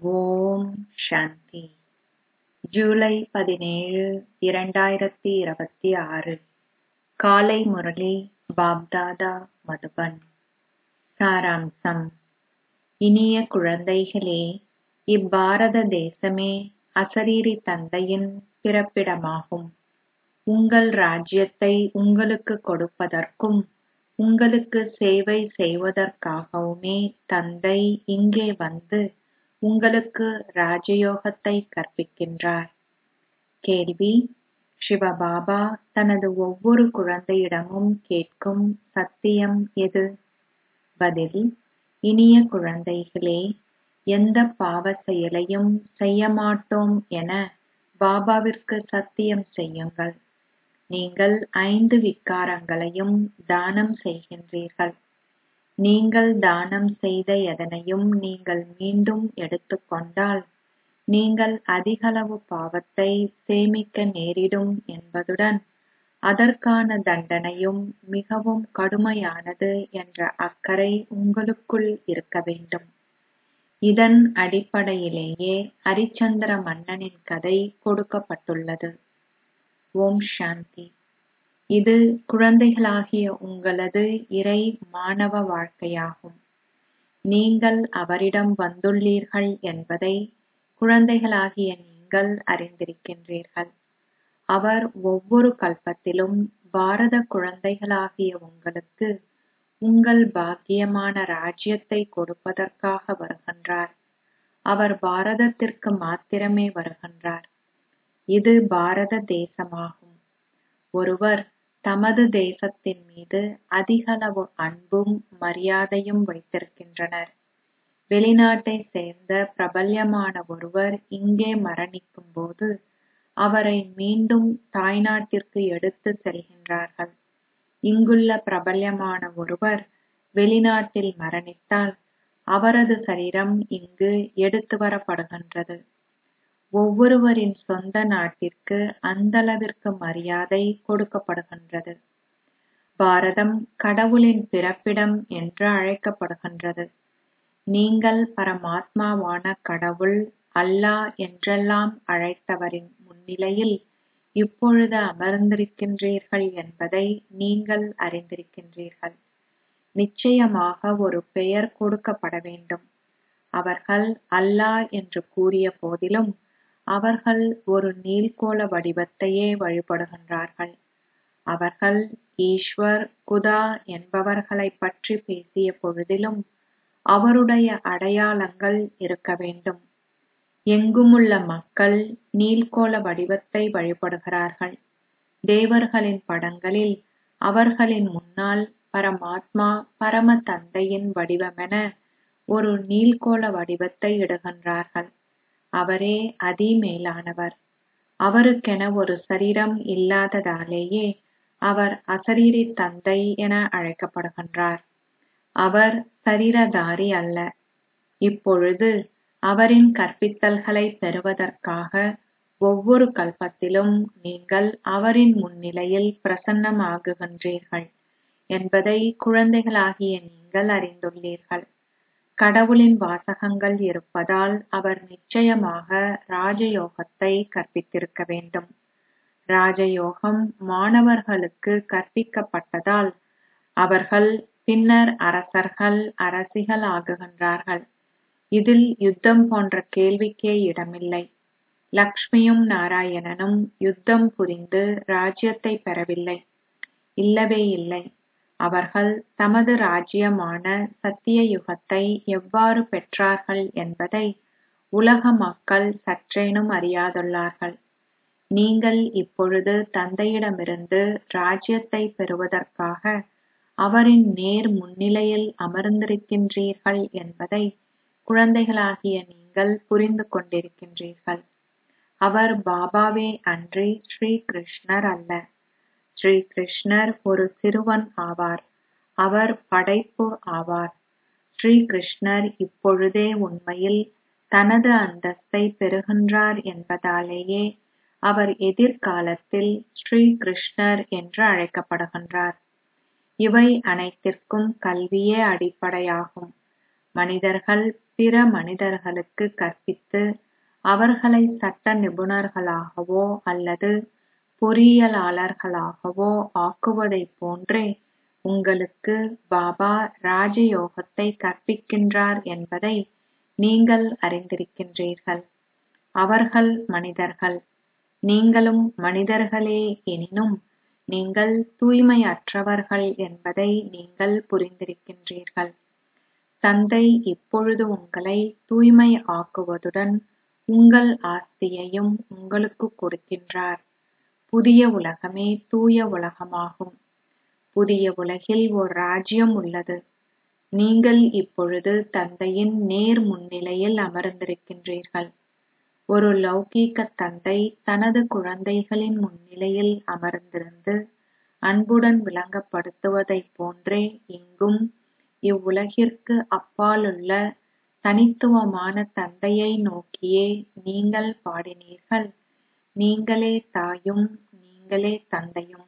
ஓம் சாந்தி ஜூலை பதினேழு இரண்டாயிரத்தி இருபத்தி ஆறு காலை முரளி பாப்தாதா மதுபன் சாராம்சம் இனிய குழந்தைகளே இப்பாரத தேசமே அசரீரி தந்தையின் பிறப்பிடமாகும் உங்கள் ராஜ்யத்தை உங்களுக்கு கொடுப்பதற்கும் உங்களுக்கு சேவை செய்வதற்காகவுமே தந்தை இங்கே வந்து உங்களுக்கு ராஜயோகத்தை கற்பிக்கின்றார் கேள்வி சிவபாபா தனது ஒவ்வொரு குழந்தையிடமும் கேட்கும் சத்தியம் எது பதில் இனிய குழந்தைகளே எந்த பாவ செயலையும் செய்ய மாட்டோம் என பாபாவிற்கு சத்தியம் செய்யுங்கள் நீங்கள் ஐந்து விகாரங்களையும் தானம் செய்கின்றீர்கள் நீங்கள் தானம் செய்த எதனையும் நீங்கள் மீண்டும் எடுத்துக்கொண்டால் நீங்கள் அதிகளவு பாவத்தை சேமிக்க நேரிடும் என்பதுடன் அதற்கான தண்டனையும் மிகவும் கடுமையானது என்ற அக்கறை உங்களுக்குள் இருக்க வேண்டும் இதன் அடிப்படையிலேயே ஹரிச்சந்திர மன்னனின் கதை கொடுக்கப்பட்டுள்ளது ஓம் சாந்தி இது குழந்தைகளாகிய உங்களது இறை மாணவ வாழ்க்கையாகும் நீங்கள் அவரிடம் வந்துள்ளீர்கள் என்பதை குழந்தைகளாகிய நீங்கள் அறிந்திருக்கின்றீர்கள் அவர் ஒவ்வொரு கல்பத்திலும் பாரத குழந்தைகளாகிய உங்களுக்கு உங்கள் பாக்கியமான ராஜ்யத்தை கொடுப்பதற்காக வருகின்றார் அவர் பாரதத்திற்கு மாத்திரமே வருகின்றார் இது பாரத தேசமாகும் ஒருவர் தமது தேசத்தின் மீது அதிகளவு அன்பும் மரியாதையும் வைத்திருக்கின்றனர் வெளிநாட்டை சேர்ந்த பிரபல்யமான ஒருவர் இங்கே மரணிக்கும் போது அவரை மீண்டும் தாய்நாட்டிற்கு எடுத்து செல்கின்றார்கள் இங்குள்ள பிரபல்யமான ஒருவர் வெளிநாட்டில் மரணித்தால் அவரது சரீரம் இங்கு எடுத்து வரப்படுகின்றது ஒவ்வொருவரின் சொந்த நாட்டிற்கு அந்தளவிற்கு மரியாதை கொடுக்கப்படுகின்றது பாரதம் கடவுளின் பிறப்பிடம் என்று அழைக்கப்படுகின்றது நீங்கள் பரமாத்மாவான கடவுள் அல்லாஹ் என்றெல்லாம் அழைத்தவரின் முன்னிலையில் இப்பொழுது அமர்ந்திருக்கின்றீர்கள் என்பதை நீங்கள் அறிந்திருக்கின்றீர்கள் நிச்சயமாக ஒரு பெயர் கொடுக்கப்பட வேண்டும் அவர்கள் அல்லாஹ் என்று கூறிய போதிலும் அவர்கள் ஒரு நீள்கோள வடிவத்தையே வழிபடுகின்றார்கள் அவர்கள் ஈஸ்வர் குதா என்பவர்களைப் பற்றி பேசிய பொழுதிலும் அவருடைய அடையாளங்கள் இருக்க வேண்டும் எங்குமுள்ள மக்கள் நீள்கோள வடிவத்தை வழிபடுகிறார்கள் தேவர்களின் படங்களில் அவர்களின் முன்னால் பரமாத்மா பரம தந்தையின் வடிவமென ஒரு நீள்கோள வடிவத்தை இடுகின்றார்கள் அவரே அதிமேலானவர் அவருக்கென ஒரு சரீரம் இல்லாததாலேயே அவர் அசரீரி தந்தை என அழைக்கப்படுகின்றார் அவர் சரீரதாரி அல்ல இப்பொழுது அவரின் கற்பித்தல்களை பெறுவதற்காக ஒவ்வொரு கல்பத்திலும் நீங்கள் அவரின் முன்னிலையில் பிரசன்னமாகுகின்றீர்கள் என்பதை குழந்தைகளாகிய நீங்கள் அறிந்துள்ளீர்கள் கடவுளின் வாசகங்கள் இருப்பதால் அவர் நிச்சயமாக ராஜயோகத்தை கற்பித்திருக்க வேண்டும் ராஜயோகம் மாணவர்களுக்கு கற்பிக்கப்பட்டதால் அவர்கள் பின்னர் அரசர்கள் அரசிகள் ஆகுகின்றார்கள் இதில் யுத்தம் போன்ற கேள்விக்கே இடமில்லை லக்ஷ்மியும் நாராயணனும் யுத்தம் புரிந்து ராஜ்யத்தை பெறவில்லை இல்லவே இல்லை அவர்கள் தமது ராஜ்யமான சத்திய யுகத்தை எவ்வாறு பெற்றார்கள் என்பதை உலக மக்கள் சற்றேனும் அறியாதுள்ளார்கள் நீங்கள் இப்பொழுது தந்தையிடமிருந்து ராஜ்யத்தை பெறுவதற்காக அவரின் நேர் முன்னிலையில் அமர்ந்திருக்கின்றீர்கள் என்பதை குழந்தைகளாகிய நீங்கள் புரிந்து கொண்டிருக்கின்றீர்கள் அவர் பாபாவே அன்றி ஸ்ரீ கிருஷ்ணர் அல்ல ஸ்ரீ கிருஷ்ணர் ஒரு சிறுவன் ஆவார் அவர் படைப்பு ஆவார் ஸ்ரீ கிருஷ்ணர் இப்பொழுதே உண்மையில் தனது அந்தஸ்தை பெறுகின்றார் என்பதாலேயே அவர் எதிர்காலத்தில் ஸ்ரீ கிருஷ்ணர் என்று அழைக்கப்படுகின்றார் இவை அனைத்திற்கும் கல்வியே அடிப்படையாகும் மனிதர்கள் பிற மனிதர்களுக்கு கற்பித்து அவர்களை சட்ட நிபுணர்களாகவோ அல்லது பொறியியலாளர்களாகவோ ஆக்குவதைப் போன்றே உங்களுக்கு பாபா ராஜயோகத்தை கற்பிக்கின்றார் என்பதை நீங்கள் அறிந்திருக்கின்றீர்கள் அவர்கள் மனிதர்கள் நீங்களும் மனிதர்களே எனினும் நீங்கள் தூய்மையற்றவர்கள் என்பதை நீங்கள் புரிந்திருக்கின்றீர்கள் தந்தை இப்பொழுது உங்களை தூய்மை ஆக்குவதுடன் உங்கள் ஆஸ்தியையும் உங்களுக்கு கொடுக்கின்றார் புதிய உலகமே தூய உலகமாகும் புதிய உலகில் ஓர் ராஜ்யம் உள்ளது நீங்கள் இப்பொழுது தந்தையின் நேர் முன்னிலையில் அமர்ந்திருக்கின்றீர்கள் ஒரு லௌகீக தந்தை தனது குழந்தைகளின் முன்னிலையில் அமர்ந்திருந்து அன்புடன் விளங்கப்படுத்துவதைப் போன்றே இங்கும் இவ்வுலகிற்கு அப்பாலுள்ள தனித்துவமான தந்தையை நோக்கியே நீங்கள் பாடினீர்கள் நீங்களே தாயும் நீங்களே தந்தையும்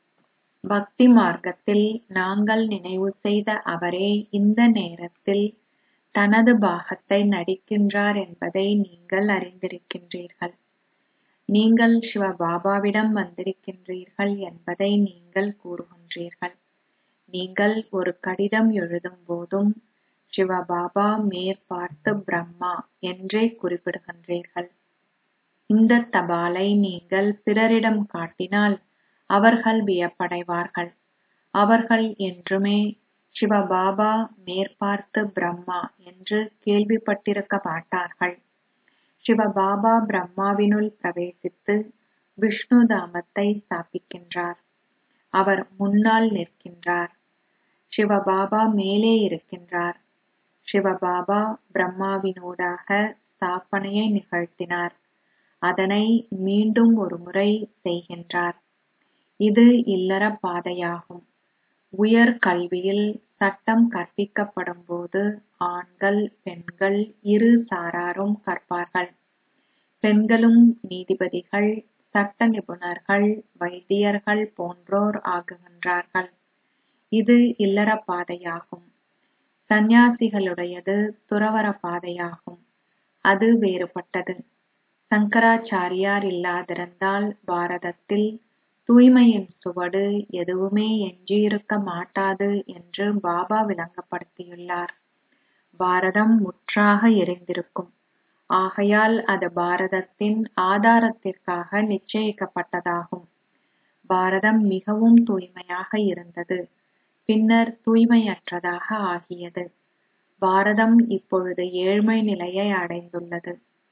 பக்தி மார்க்கத்தில் நாங்கள் நினைவு செய்த அவரே இந்த நேரத்தில் தனது பாகத்தை நடிக்கின்றார் என்பதை நீங்கள் அறிந்திருக்கின்றீர்கள் நீங்கள் சிவ பாபாவிடம் வந்திருக்கின்றீர்கள் என்பதை நீங்கள் கூறுகின்றீர்கள் நீங்கள் ஒரு கடிதம் எழுதும் போதும் சிவபாபா மேற்பார்த்து பிரம்மா என்றே குறிப்பிடுகின்றீர்கள் இந்த தபாலை நீங்கள் பிறரிடம் காட்டினால் அவர்கள் வியப்படைவார்கள் அவர்கள் என்றுமே சிவபாபா மேற்பார்த்து பிரம்மா என்று கேள்விப்பட்டிருக்க மாட்டார்கள் சிவபாபா பிரம்மாவினுள் பிரவேசித்து விஷ்ணு தாமத்தை ஸ்தாபிக்கின்றார் அவர் முன்னால் நிற்கின்றார் சிவபாபா மேலே இருக்கின்றார் சிவபாபா பிரம்மாவினூடாக ஸ்தாபனையை நிகழ்த்தினார் அதனை மீண்டும் ஒரு முறை செய்கின்றார் இது இல்லற பாதையாகும் உயர் கல்வியில் சட்டம் கற்பிக்கப்படும் போது ஆண்கள் பெண்கள் இரு சாராரும் கற்பார்கள் பெண்களும் நீதிபதிகள் சட்ட நிபுணர்கள் வைத்தியர்கள் போன்றோர் ஆகுகின்றார்கள் இது இல்லற பாதையாகும் சந்நியாசிகளுடையது துறவற பாதையாகும் அது வேறுபட்டது சங்கராச்சாரியார் இல்லாதிருந்தால் பாரதத்தில் தூய்மையின் சுவடு எதுவுமே எஞ்சியிருக்க மாட்டாது என்று பாபா விளங்கப்படுத்தியுள்ளார் பாரதம் முற்றாக எரிந்திருக்கும் ஆகையால் அது பாரதத்தின் ஆதாரத்திற்காக நிச்சயிக்கப்பட்டதாகும் பாரதம் மிகவும் தூய்மையாக இருந்தது பின்னர் தூய்மையற்றதாக ஆகியது பாரதம் இப்பொழுது ஏழ்மை நிலையை அடைந்துள்ளது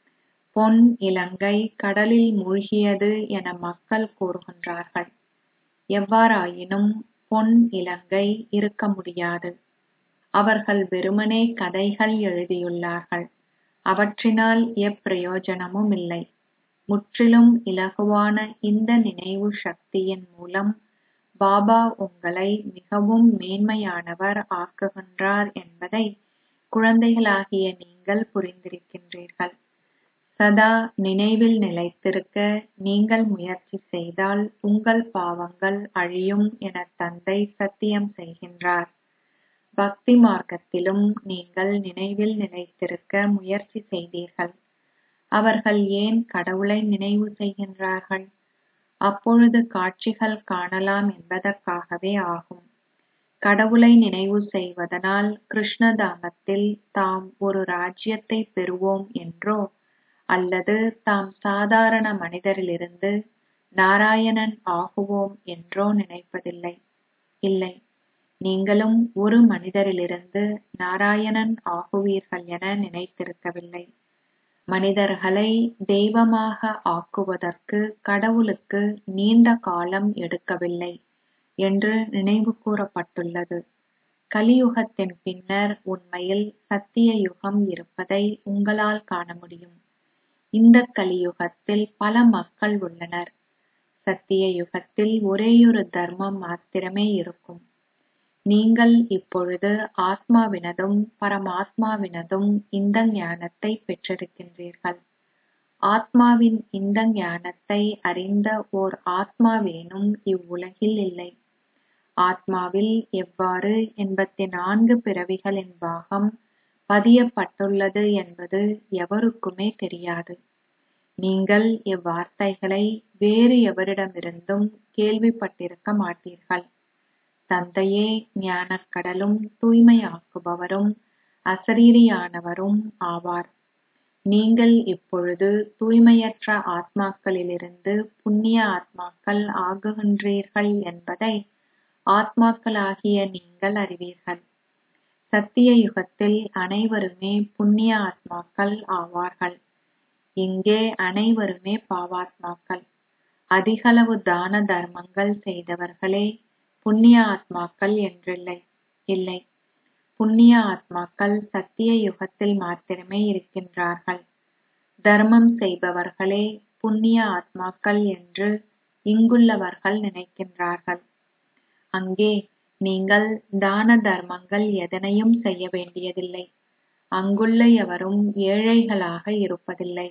பொன் இலங்கை கடலில் மூழ்கியது என மக்கள் கூறுகின்றார்கள் எவ்வாறாயினும் பொன் இலங்கை இருக்க முடியாது அவர்கள் வெறுமனே கதைகள் எழுதியுள்ளார்கள் அவற்றினால் எப்பிரயோஜனமும் இல்லை முற்றிலும் இலகுவான இந்த நினைவு சக்தியின் மூலம் பாபா உங்களை மிகவும் மேன்மையானவர் ஆக்குகின்றார் என்பதை குழந்தைகளாகிய நீங்கள் புரிந்திருக்கின்றீர்கள் சதா நினைவில் நிலைத்திருக்க நீங்கள் முயற்சி செய்தால் உங்கள் பாவங்கள் அழியும் என தந்தை சத்தியம் செய்கின்றார் பக்தி மார்க்கத்திலும் நீங்கள் நினைவில் நிலைத்திருக்க முயற்சி செய்தீர்கள் அவர்கள் ஏன் கடவுளை நினைவு செய்கின்றார்கள் அப்பொழுது காட்சிகள் காணலாம் என்பதற்காகவே ஆகும் கடவுளை நினைவு செய்வதனால் கிருஷ்ணதாமத்தில் தாம் ஒரு ராஜ்யத்தை பெறுவோம் என்றோ அல்லது தாம் சாதாரண மனிதரிலிருந்து நாராயணன் ஆகுவோம் என்றோ நினைப்பதில்லை இல்லை நீங்களும் ஒரு மனிதரிலிருந்து நாராயணன் ஆகுவீர்கள் என நினைத்திருக்கவில்லை மனிதர்களை தெய்வமாக ஆக்குவதற்கு கடவுளுக்கு நீண்ட காலம் எடுக்கவில்லை என்று நினைவு கூறப்பட்டுள்ளது கலியுகத்தின் பின்னர் உண்மையில் சத்திய யுகம் இருப்பதை உங்களால் காண முடியும் இந்த கலியுகத்தில் பல மக்கள் உள்ளனர் சத்திய யுகத்தில் ஒரேயொரு தர்மம் மாத்திரமே இருக்கும் நீங்கள் இப்பொழுது ஆத்மாவினதும் பரமாத்மாவினதும் இந்த ஞானத்தை பெற்றிருக்கின்றீர்கள் ஆத்மாவின் இந்த ஞானத்தை அறிந்த ஓர் ஆத்மாவேனும் இவ்வுலகில் இல்லை ஆத்மாவில் எவ்வாறு எண்பத்தி நான்கு பிறவிகளின் பாகம் பதியப்பட்டுள்ளது என்பது எவருக்குமே தெரியாது நீங்கள் இவ்வார்த்தைகளை வேறு எவரிடமிருந்தும் கேள்விப்பட்டிருக்க மாட்டீர்கள் தந்தையே ஞானக்கடலும் தூய்மையாக்குபவரும் அசரீரியானவரும் ஆவார் நீங்கள் இப்பொழுது தூய்மையற்ற ஆத்மாக்களிலிருந்து புண்ணிய ஆத்மாக்கள் ஆகுகின்றீர்கள் என்பதை ஆத்மாக்களாகிய நீங்கள் அறிவீர்கள் சத்திய யுகத்தில் அனைவருமே புண்ணிய ஆத்மாக்கள் ஆவார்கள் இங்கே அனைவருமே பாவாத்மாக்கள் அதிகளவு தான தர்மங்கள் செய்தவர்களே புண்ணிய ஆத்மாக்கள் என்றில்லை இல்லை புண்ணிய ஆத்மாக்கள் சத்திய யுகத்தில் மாத்திரமே இருக்கின்றார்கள் தர்மம் செய்பவர்களே புண்ணிய ஆத்மாக்கள் என்று இங்குள்ளவர்கள் நினைக்கின்றார்கள் அங்கே நீங்கள் தான தர்மங்கள் எதனையும் செய்ய வேண்டியதில்லை அங்குள்ள எவரும் ஏழைகளாக இருப்பதில்லை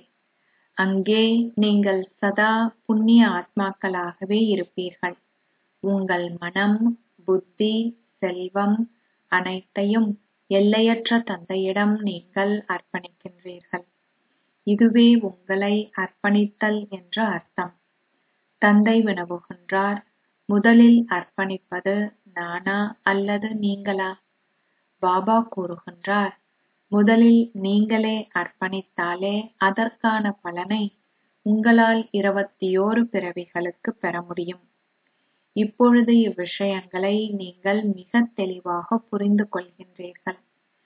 அங்கே நீங்கள் சதா புண்ணிய ஆத்மாக்களாகவே இருப்பீர்கள் உங்கள் மனம் புத்தி செல்வம் அனைத்தையும் எல்லையற்ற தந்தையிடம் நீங்கள் அர்ப்பணிக்கின்றீர்கள் இதுவே உங்களை அர்ப்பணித்தல் என்ற அர்த்தம் தந்தை வினவுகின்றார் முதலில் அர்ப்பணிப்பது நானா அல்லது நீங்களா பாபா கூறுகின்றார் முதலில் நீங்களே அர்ப்பணித்தாலே அதற்கான பலனை உங்களால் இருபத்தியோரு பிறவிகளுக்கு பெற முடியும் இப்பொழுது இவ்விஷயங்களை நீங்கள் மிக தெளிவாக புரிந்து கொள்கின்றீர்கள்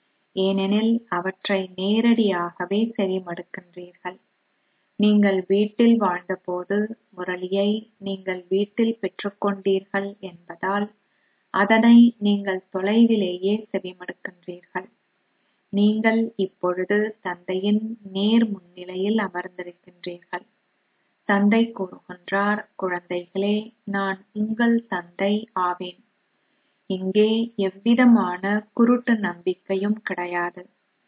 ஏனெனில் அவற்றை நேரடியாகவே செறிமடுக்கின்றீர்கள் நீங்கள் வீட்டில் வாழ்ந்தபோது முரளியை நீங்கள் வீட்டில் பெற்றுக்கொண்டீர்கள் என்பதால் அதனை நீங்கள் தொலைவிலேயே செவிமடுக்கின்றீர்கள் நீங்கள் இப்பொழுது தந்தையின் நேர் முன்னிலையில் அமர்ந்திருக்கின்றீர்கள் தந்தை கூறுகின்றார் குழந்தைகளே நான் உங்கள் தந்தை ஆவேன் இங்கே எவ்விதமான குருட்டு நம்பிக்கையும் கிடையாது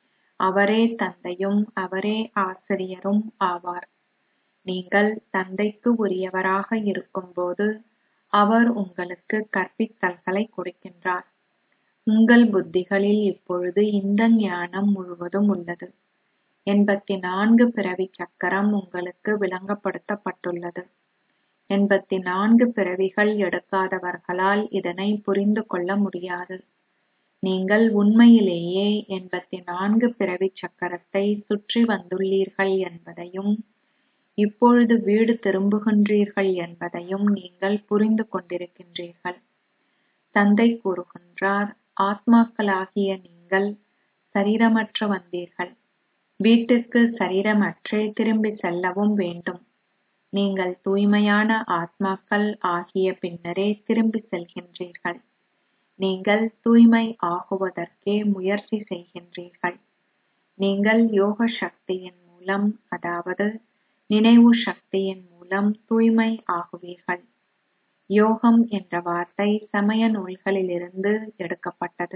அவரே தந்தையும் அவரே ஆசிரியரும் ஆவார் நீங்கள் தந்தைக்கு உரியவராக இருக்கும்போது அவர் உங்களுக்கு கற்பித்தல்களை கொடுக்கின்றார் உங்கள் புத்திகளில் இப்பொழுது இந்த ஞானம் முழுவதும் உள்ளது எண்பத்தி நான்கு பிறவி சக்கரம் உங்களுக்கு விளங்கப்படுத்தப்பட்டுள்ளது எண்பத்தி நான்கு பிறவிகள் எடுக்காதவர்களால் இதனை புரிந்து கொள்ள முடியாது நீங்கள் உண்மையிலேயே எண்பத்தி நான்கு பிறவி சக்கரத்தை சுற்றி வந்துள்ளீர்கள் என்பதையும் இப்பொழுது வீடு திரும்புகின்றீர்கள் என்பதையும் நீங்கள் புரிந்து கொண்டிருக்கின்றீர்கள் தந்தை கூறுகின்றார் ஆத்மாக்களாகிய நீங்கள் சரீரமற்று வந்தீர்கள் வீட்டுக்கு சரீரமற்றே திரும்பி செல்லவும் வேண்டும் நீங்கள் தூய்மையான ஆத்மாக்கள் ஆகிய பின்னரே திரும்பி செல்கின்றீர்கள் நீங்கள் தூய்மை ஆகுவதற்கே முயற்சி செய்கின்றீர்கள் நீங்கள் யோக சக்தியின் மூலம் அதாவது நினைவு சக்தியின் மூலம் தூய்மை ஆகுவீர்கள் யோகம் என்ற வார்த்தை சமய நூல்களிலிருந்து எடுக்கப்பட்டது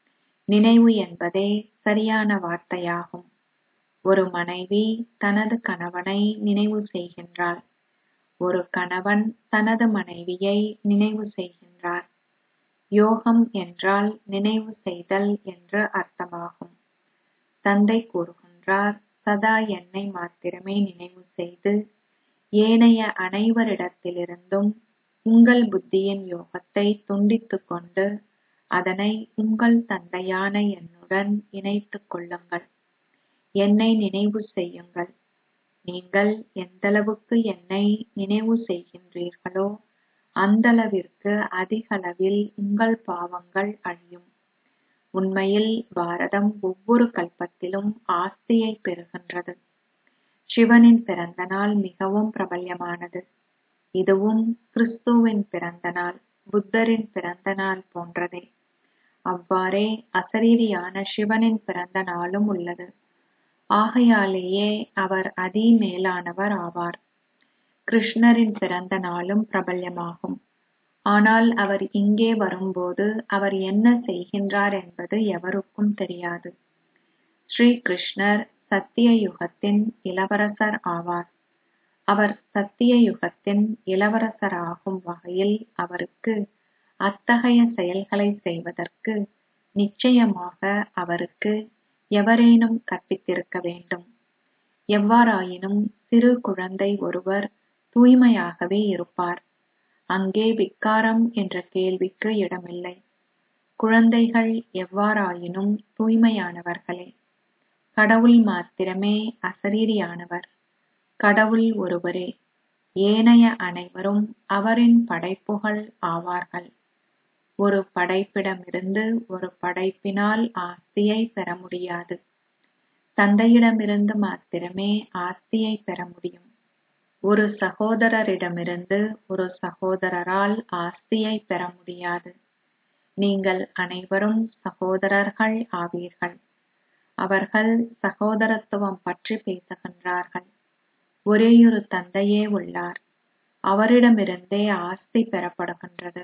நினைவு என்பதே சரியான வார்த்தையாகும் ஒரு மனைவி தனது கணவனை நினைவு செய்கின்றாள் ஒரு கணவன் தனது மனைவியை நினைவு செய்கின்றார் யோகம் என்றால் நினைவு செய்தல் என்று அர்த்தமாகும் தந்தை கூறுகின்றார் சதா என்னை மாத்திரமே நினைவு செய்து ஏனைய அனைவரிடத்திலிருந்தும் உங்கள் புத்தியின் யோகத்தை துண்டித்துக் கொண்டு அதனை உங்கள் தந்தையான என்னுடன் இணைத்துக் கொள்ளுங்கள் என்னை நினைவு செய்யுங்கள் நீங்கள் எந்தளவுக்கு என்னை நினைவு செய்கின்றீர்களோ அந்தளவிற்கு அதிகளவில் உங்கள் பாவங்கள் அழியும் உண்மையில் பாரதம் ஒவ்வொரு கல்பத்திலும் ஆஸ்தியை பெறுகின்றது சிவனின் பிறந்த நாள் மிகவும் பிரபல்யமானது இதுவும் கிறிஸ்துவின் பிறந்த நாள் புத்தரின் பிறந்த நாள் போன்றதே அவ்வாறே அசரீரியான சிவனின் பிறந்த நாளும் உள்ளது ஆகையாலேயே அவர் அதி மேலானவர் ஆவார் கிருஷ்ணரின் பிறந்த நாளும் பிரபல்யமாகும் ஆனால் அவர் இங்கே வரும்போது அவர் என்ன செய்கின்றார் என்பது எவருக்கும் தெரியாது ஸ்ரீ கிருஷ்ணர் சத்திய யுகத்தின் இளவரசர் ஆவார் அவர் சத்திய யுகத்தின் இளவரசராகும் வகையில் அவருக்கு அத்தகைய செயல்களை செய்வதற்கு நிச்சயமாக அவருக்கு எவரேனும் கற்பித்திருக்க வேண்டும் எவ்வாறாயினும் சிறு குழந்தை ஒருவர் தூய்மையாகவே இருப்பார் அங்கே விக்காரம் என்ற கேள்விக்கு இடமில்லை குழந்தைகள் எவ்வாறாயினும் தூய்மையானவர்களே கடவுள் மாத்திரமே அசரீரியானவர் கடவுள் ஒருவரே ஏனைய அனைவரும் அவரின் படைப்புகள் ஆவார்கள் ஒரு படைப்பிடமிருந்து ஒரு படைப்பினால் ஆஸ்தியை பெற முடியாது தந்தையிடமிருந்து மாத்திரமே ஆஸ்தியை பெற முடியும் ஒரு சகோதரரிடமிருந்து ஒரு சகோதரரால் ஆஸ்தியை பெற முடியாது நீங்கள் அனைவரும் சகோதரர்கள் ஆவீர்கள் அவர்கள் சகோதரத்துவம் பற்றி பேசுகின்றார்கள் ஒரேயொரு தந்தையே உள்ளார் அவரிடமிருந்தே ஆஸ்தி பெறப்படுகின்றது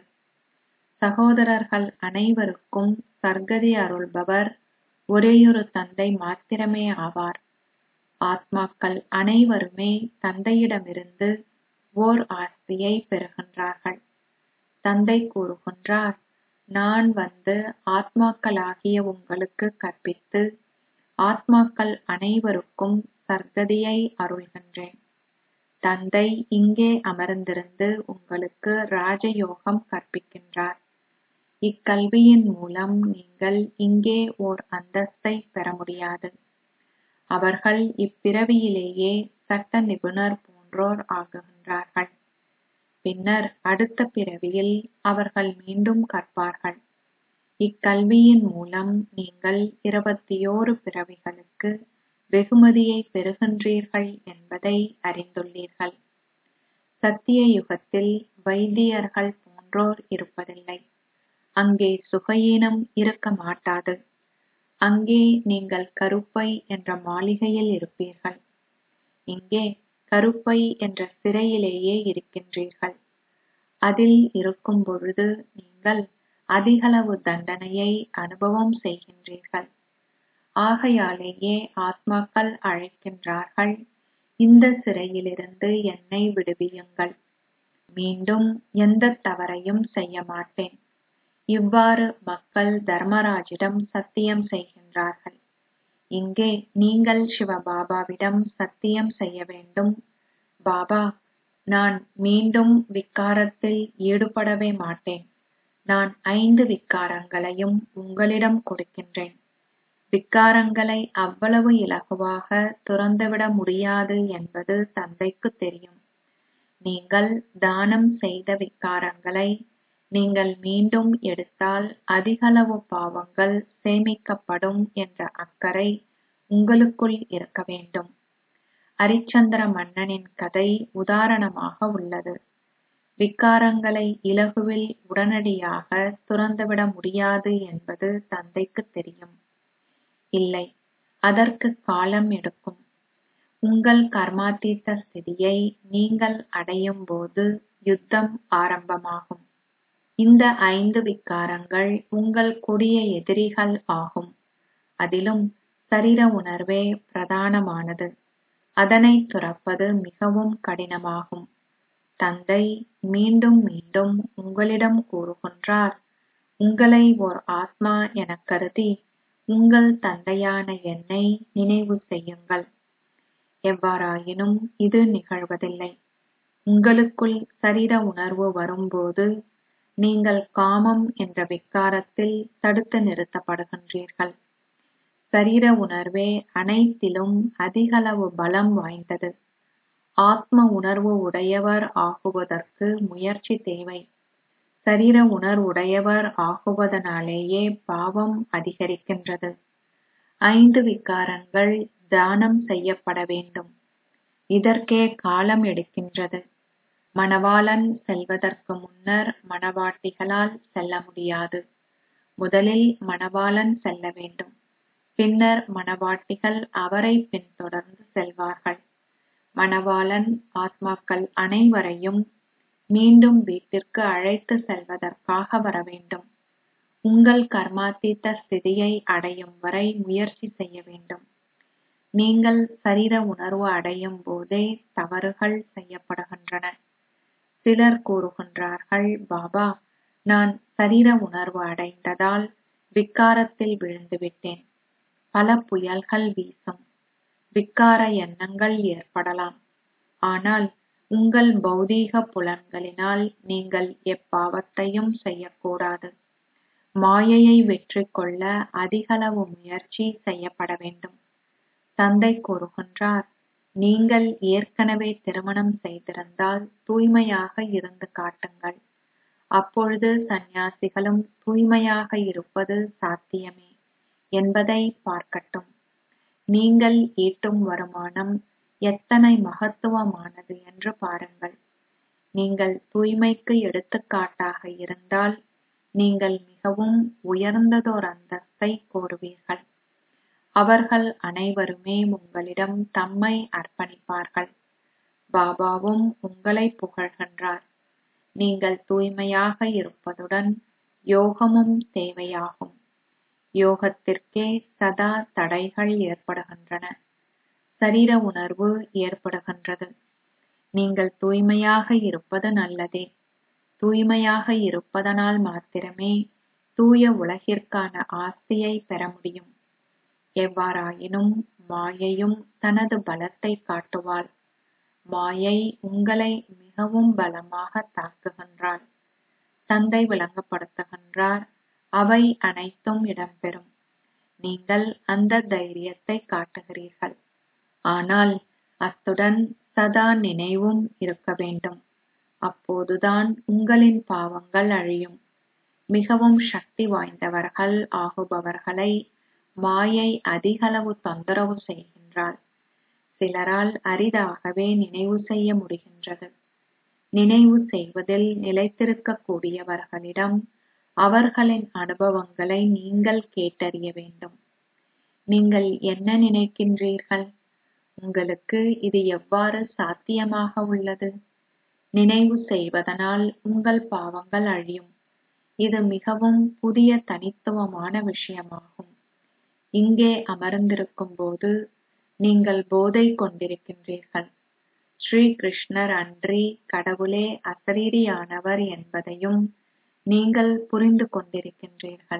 சகோதரர்கள் அனைவருக்கும் சர்க்கதி அருள்பவர் ஒரேயொரு தந்தை மாத்திரமே ஆவார் ஆத்மாக்கள் அனைவருமே தந்தையிடமிருந்து ஓர் ஆஸ்தியை பெறுகின்றார்கள் தந்தை கூறுகின்றார் நான் வந்து ஆத்மாக்களாகிய உங்களுக்கு கற்பித்து ஆத்மாக்கள் அனைவருக்கும் சர்க்கதியை அருள்கின்றேன் தந்தை இங்கே அமர்ந்திருந்து உங்களுக்கு ராஜயோகம் கற்பிக்கின்றார் இக்கல்வியின் மூலம் நீங்கள் இங்கே ஓர் அந்தஸ்தை பெற முடியாது அவர்கள் இப்பிறவியிலேயே சட்ட நிபுணர் போன்றோர் ஆகுகின்றார்கள் பின்னர் அடுத்த பிறவியில் அவர்கள் மீண்டும் கற்பார்கள் இக்கல்வியின் மூலம் நீங்கள் இருபத்தியோரு பிறவிகளுக்கு வெகுமதியை பெறுகின்றீர்கள் என்பதை அறிந்துள்ளீர்கள் சத்திய யுகத்தில் வைத்தியர்கள் போன்றோர் இருப்பதில்லை அங்கே சுகையீனம் இருக்க மாட்டாது அங்கே நீங்கள் கருப்பை என்ற மாளிகையில் இருப்பீர்கள் இங்கே கருப்பை என்ற சிறையிலேயே இருக்கின்றீர்கள் அதில் இருக்கும் பொழுது நீங்கள் அதிகளவு தண்டனையை அனுபவம் செய்கின்றீர்கள் ஆகையாலேயே ஆத்மாக்கள் அழைக்கின்றார்கள் இந்த சிறையிலிருந்து என்னை விடுவியுங்கள் மீண்டும் எந்த தவறையும் செய்ய மாட்டேன் இவ்வாறு மக்கள் தர்மராஜிடம் சத்தியம் செய்கின்றார்கள் இங்கே நீங்கள் சிவபாபாவிடம் சத்தியம் செய்ய வேண்டும் பாபா நான் மீண்டும் விக்காரத்தில் ஈடுபடவே மாட்டேன் நான் ஐந்து விக்காரங்களையும் உங்களிடம் கொடுக்கின்றேன் விக்காரங்களை அவ்வளவு இலகுவாக துறந்துவிட முடியாது என்பது தந்தைக்கு தெரியும் நீங்கள் தானம் செய்த விக்காரங்களை நீங்கள் மீண்டும் எடுத்தால் அதிகளவு பாவங்கள் சேமிக்கப்படும் என்ற அக்கறை உங்களுக்குள் இருக்க வேண்டும் அரிச்சந்திர மன்னனின் கதை உதாரணமாக உள்ளது விக்காரங்களை இலகுவில் உடனடியாக துறந்துவிட முடியாது என்பது தந்தைக்கு தெரியும் இல்லை அதற்கு காலம் எடுக்கும் உங்கள் கர்மாத்தீத்த ஸ்திதியை நீங்கள் அடையும் போது யுத்தம் ஆரம்பமாகும் இந்த ஐந்து விக்காரங்கள் உங்கள் கொடிய எதிரிகள் ஆகும் அதிலும் சரீர உணர்வே பிரதானமானது அதனை துறப்பது மிகவும் கடினமாகும் தந்தை மீண்டும் மீண்டும் உங்களிடம் கூறுகின்றார் உங்களை ஓர் ஆத்மா எனக் கருதி உங்கள் தந்தையான என்னை நினைவு செய்யுங்கள் எவ்வாறாயினும் இது நிகழ்வதில்லை உங்களுக்குள் சரீர உணர்வு வரும்போது நீங்கள் காமம் என்ற விக்காரத்தில் தடுத்து நிறுத்தப்படுகின்றீர்கள் சரீர உணர்வே அனைத்திலும் அதிகளவு பலம் வாய்ந்தது ஆத்ம உணர்வு உடையவர் ஆகுவதற்கு முயற்சி தேவை சரீர உணர்வுடையவர் ஆகுவதனாலேயே பாவம் அதிகரிக்கின்றது ஐந்து விக்காரங்கள் தானம் செய்யப்பட வேண்டும் இதற்கே காலம் எடுக்கின்றது மணவாளன் செல்வதற்கு முன்னர் மணவாட்டிகளால் செல்ல முடியாது முதலில் மணவாளன் செல்ல வேண்டும் பின்னர் மணவாட்டிகள் அவரை பின்தொடர்ந்து செல்வார்கள் மணவாளன் ஆத்மாக்கள் அனைவரையும் மீண்டும் வீட்டிற்கு அழைத்து செல்வதற்காக வர வேண்டும் உங்கள் கர்மாத்தீத்த ஸ்திதியை அடையும் வரை முயற்சி செய்ய வேண்டும் நீங்கள் சரீர உணர்வு அடையும் போதே தவறுகள் செய்யப்படுகின்றன சிலர் கூறுகின்றார்கள் பாபா நான் சரீர உணர்வு அடைந்ததால் விக்காரத்தில் விழுந்து விட்டேன் பல புயல்கள் வீசும் விக்கார எண்ணங்கள் ஏற்படலாம் ஆனால் உங்கள் பௌதீக புலன்களினால் நீங்கள் எப்பாவத்தையும் செய்யக்கூடாது மாயையை வெற்றி கொள்ள அதிகளவு முயற்சி செய்யப்பட வேண்டும் தந்தை கூறுகின்றார் நீங்கள் ஏற்கனவே திருமணம் செய்திருந்தால் தூய்மையாக இருந்து காட்டுங்கள் அப்பொழுது சந்நியாசிகளும் தூய்மையாக இருப்பது சாத்தியமே என்பதை பார்க்கட்டும் நீங்கள் ஈட்டும் வருமானம் எத்தனை மகத்துவமானது என்று பாருங்கள் நீங்கள் தூய்மைக்கு எடுத்துக்காட்டாக இருந்தால் நீங்கள் மிகவும் உயர்ந்ததோர் அந்தஸ்தை கோருவீர்கள் அவர்கள் அனைவருமே உங்களிடம் தம்மை அர்ப்பணிப்பார்கள் பாபாவும் உங்களை புகழ்கின்றார் நீங்கள் தூய்மையாக இருப்பதுடன் யோகமும் தேவையாகும் யோகத்திற்கே சதா தடைகள் ஏற்படுகின்றன சரீர உணர்வு ஏற்படுகின்றது நீங்கள் தூய்மையாக இருப்பது நல்லதே தூய்மையாக இருப்பதனால் மாத்திரமே தூய உலகிற்கான ஆஸ்தியை பெற முடியும் எவ்வாறாயினும் மாயையும் தனது பலத்தை காட்டுவாள் மாயை உங்களை மிகவும் பலமாக தாக்குகின்றாள் தந்தை விளங்கப்படுத்துகின்றார் அவை அனைத்தும் இடம்பெறும் நீங்கள் அந்த தைரியத்தை காட்டுகிறீர்கள் ஆனால் அத்துடன் சதா நினைவும் இருக்க வேண்டும் அப்போதுதான் உங்களின் பாவங்கள் அழியும் மிகவும் சக்தி வாய்ந்தவர்கள் ஆகுபவர்களை மாயை அதிகளவு தொந்தரவு செய்கின்றாள் சிலரால் அரிதாகவே நினைவு செய்ய முடிகின்றது நினைவு செய்வதில் நிலைத்திருக்க கூடியவர்களிடம் அவர்களின் அனுபவங்களை நீங்கள் கேட்டறிய வேண்டும் நீங்கள் என்ன நினைக்கின்றீர்கள் உங்களுக்கு இது எவ்வாறு சாத்தியமாக உள்ளது நினைவு செய்வதனால் உங்கள் பாவங்கள் அழியும் இது மிகவும் புதிய தனித்துவமான விஷயமாகும் இங்கே அமர்ந்திருக்கும் போது நீங்கள் போதை கொண்டிருக்கின்றீர்கள் ஸ்ரீ கிருஷ்ணர் அன்றி கடவுளே அசரீரியானவர் என்பதையும் நீங்கள் புரிந்து கொண்டிருக்கின்றீர்கள்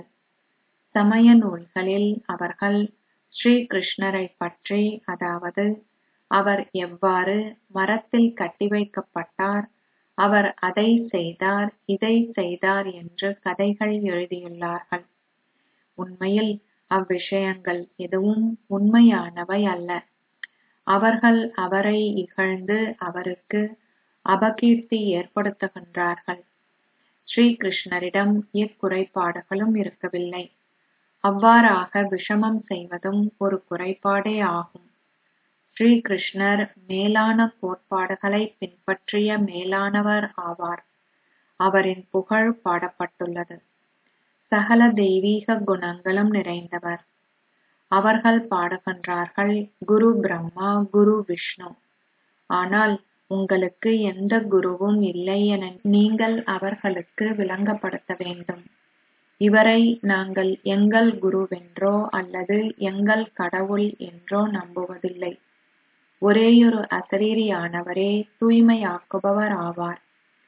சமய நூல்களில் அவர்கள் ஸ்ரீ கிருஷ்ணரை பற்றி அதாவது அவர் எவ்வாறு மரத்தில் கட்டி வைக்கப்பட்டார் அவர் அதை செய்தார் இதை செய்தார் என்று கதைகள் எழுதியுள்ளார்கள் உண்மையில் அவ்விஷயங்கள் எதுவும் உண்மையானவை அல்ல அவர்கள் அவரை இகழ்ந்து அவருக்கு அபகீர்த்தி ஏற்படுத்துகின்றார்கள் ஸ்ரீ கிருஷ்ணரிடம் எக்குறைபாடுகளும் இருக்கவில்லை அவ்வாறாக விஷமம் செய்வதும் ஒரு குறைபாடே ஆகும் ஸ்ரீ கிருஷ்ணர் மேலான கோட்பாடுகளை பின்பற்றிய மேலானவர் ஆவார் அவரின் புகழ் பாடப்பட்டுள்ளது சகல தெய்வீக குணங்களும் நிறைந்தவர் அவர்கள் பாடுகின்றார்கள் குரு பிரம்மா குரு விஷ்ணு ஆனால் உங்களுக்கு எந்த குருவும் இல்லை என நீங்கள் அவர்களுக்கு விளங்கப்படுத்த வேண்டும் இவரை நாங்கள் எங்கள் குருவென்றோ அல்லது எங்கள் கடவுள் என்றோ நம்புவதில்லை ஒரேயொரு அசரீரியானவரே தூய்மையாக்குபவர் ஆவார்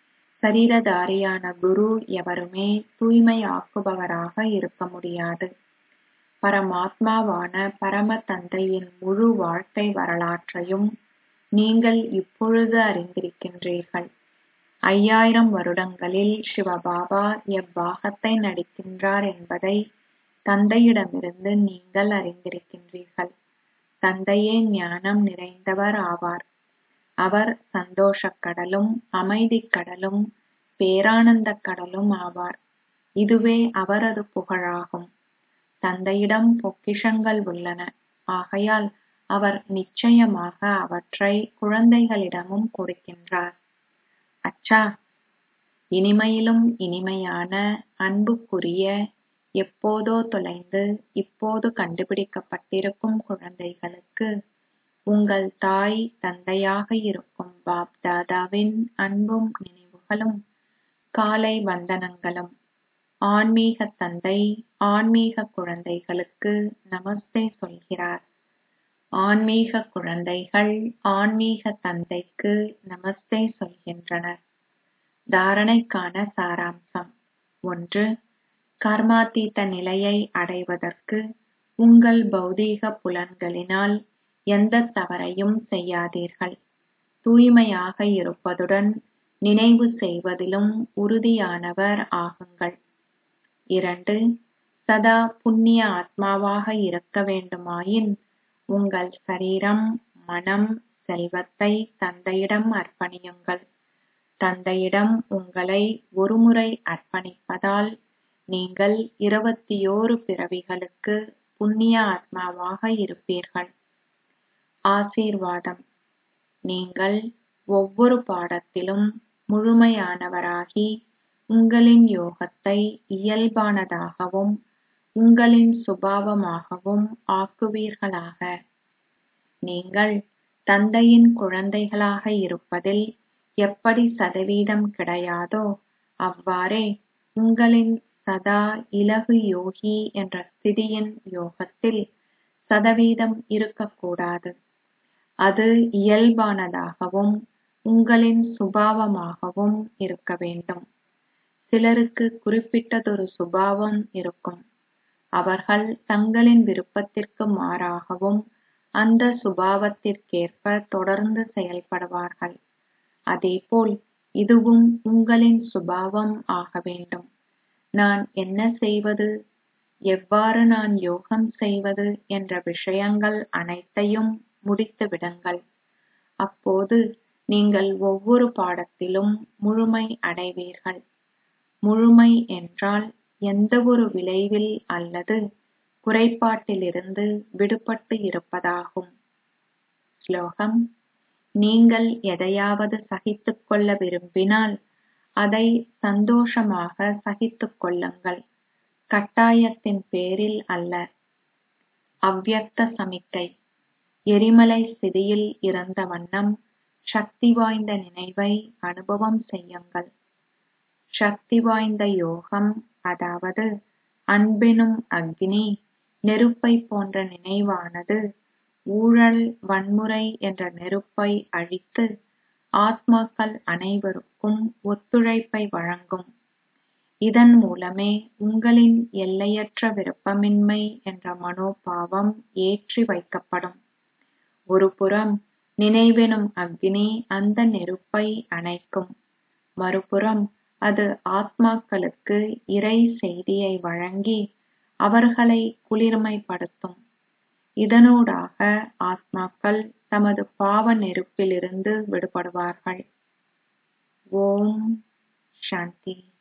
சரீரதாரியான குரு எவருமே தூய்மையாக்குபவராக இருக்க முடியாது பரமாத்மாவான பரம தந்தையின் முழு வாழ்க்கை வரலாற்றையும் நீங்கள் இப்பொழுது அறிந்திருக்கின்றீர்கள் ஐயாயிரம் வருடங்களில் சிவபாபா எவ்வாகத்தை நடிக்கின்றார் என்பதை தந்தையிடமிருந்து நீங்கள் அறிந்திருக்கின்றீர்கள் தந்தையே ஞானம் நிறைந்தவர் ஆவார் அவர் சந்தோஷக் கடலும் அமைதிக் கடலும் பேரானந்தக் கடலும் ஆவார் இதுவே அவரது புகழாகும் தந்தையிடம் பொக்கிஷங்கள் உள்ளன ஆகையால் அவர் நிச்சயமாக அவற்றை குழந்தைகளிடமும் கொடுக்கின்றார் அச்சா இனிமையிலும் இனிமையான அன்புக்குரிய எப்போதோ தொலைந்து இப்போது கண்டுபிடிக்கப்பட்டிருக்கும் குழந்தைகளுக்கு உங்கள் தாய் தந்தையாக இருக்கும் பாப் தாதாவின் அன்பும் நினைவுகளும் காலை வந்தனங்களும் ஆன்மீக தந்தை ஆன்மீக குழந்தைகளுக்கு நமஸ்தே சொல்கிறார் ஆன்மீக குழந்தைகள் ஆன்மீக தந்தைக்கு நமஸ்தே சொல்கின்றனர் தாரணைக்கான சாராம்சம் ஒன்று கர்மாத்தீத்த நிலையை அடைவதற்கு உங்கள் பௌதீக புலன்களினால் எந்தத் தவறையும் செய்யாதீர்கள் தூய்மையாக இருப்பதுடன் நினைவு செய்வதிலும் உறுதியானவர் ஆகுங்கள் இரண்டு சதா புண்ணிய ஆத்மாவாக இருக்க வேண்டுமாயின் உங்கள் சரீரம் மனம் செல்வத்தை தந்தையிடம் அர்ப்பணியுங்கள் தந்தையிடம் உங்களை ஒருமுறை அர்ப்பணிப்பதால் நீங்கள் இருபத்தியோரு பிறவிகளுக்கு புண்ணிய ஆத்மாவாக இருப்பீர்கள் ஆசீர்வாதம் நீங்கள் ஒவ்வொரு பாடத்திலும் முழுமையானவராகி உங்களின் யோகத்தை இயல்பானதாகவும் உங்களின் சுபாவமாகவும் ஆக்குவீர்களாக நீங்கள் தந்தையின் குழந்தைகளாக இருப்பதில் எப்படி சதவீதம் கிடையாதோ அவ்வாறே உங்களின் சதா இலகு யோகி என்ற ஸ்திதியின் யோகத்தில் சதவீதம் இருக்கக்கூடாது அது இயல்பானதாகவும் உங்களின் சுபாவமாகவும் இருக்க வேண்டும் சிலருக்கு குறிப்பிட்டதொரு சுபாவம் இருக்கும் அவர்கள் தங்களின் விருப்பத்திற்கு மாறாகவும் அந்த சுபாவத்திற்கேற்ப தொடர்ந்து செயல்படுவார்கள் அதேபோல் இதுவும் உங்களின் சுபாவம் ஆக வேண்டும் நான் என்ன செய்வது எவ்வாறு நான் யோகம் செய்வது என்ற விஷயங்கள் அனைத்தையும் முடித்து விடுங்கள் அப்போது நீங்கள் ஒவ்வொரு பாடத்திலும் முழுமை அடைவீர்கள் முழுமை என்றால் எந்தவொரு விளைவில் அல்லது குறைபாட்டிலிருந்து விடுபட்டு இருப்பதாகும் ஸ்லோகம் நீங்கள் எதையாவது சகித்துக் கொள்ள விரும்பினால் அதை சந்தோஷமாக சகித்துக் கொள்ளுங்கள் கட்டாயத்தின் பேரில் அல்ல அவ்யக்த சமிக்கை எரிமலை ஸ்திதியில் இருந்த வண்ணம் சக்தி வாய்ந்த நினைவை அனுபவம் செய்யுங்கள் சக்தி வாய்ந்த யோகம் அதாவது அன்பெனும் அக்னி நெருப்பை போன்ற நினைவானது ஊழல் வன்முறை என்ற நெருப்பை அழித்து ஆத்மாக்கள் அனைவருக்கும் ஒத்துழைப்பை வழங்கும் இதன் மூலமே உங்களின் எல்லையற்ற விருப்பமின்மை என்ற மனோபாவம் ஏற்றி வைக்கப்படும் ஒருபுறம் நினைவெனும் அக்னி அந்த நெருப்பை அணைக்கும் மறுபுறம் அது ஆத்மாக்களுக்கு இறை செய்தியை வழங்கி அவர்களை குளிர்மைப்படுத்தும் இதனூடாக ஆத்மாக்கள் தமது பாவ நெருப்பிலிருந்து விடுபடுவார்கள் ஓம் சாந்தி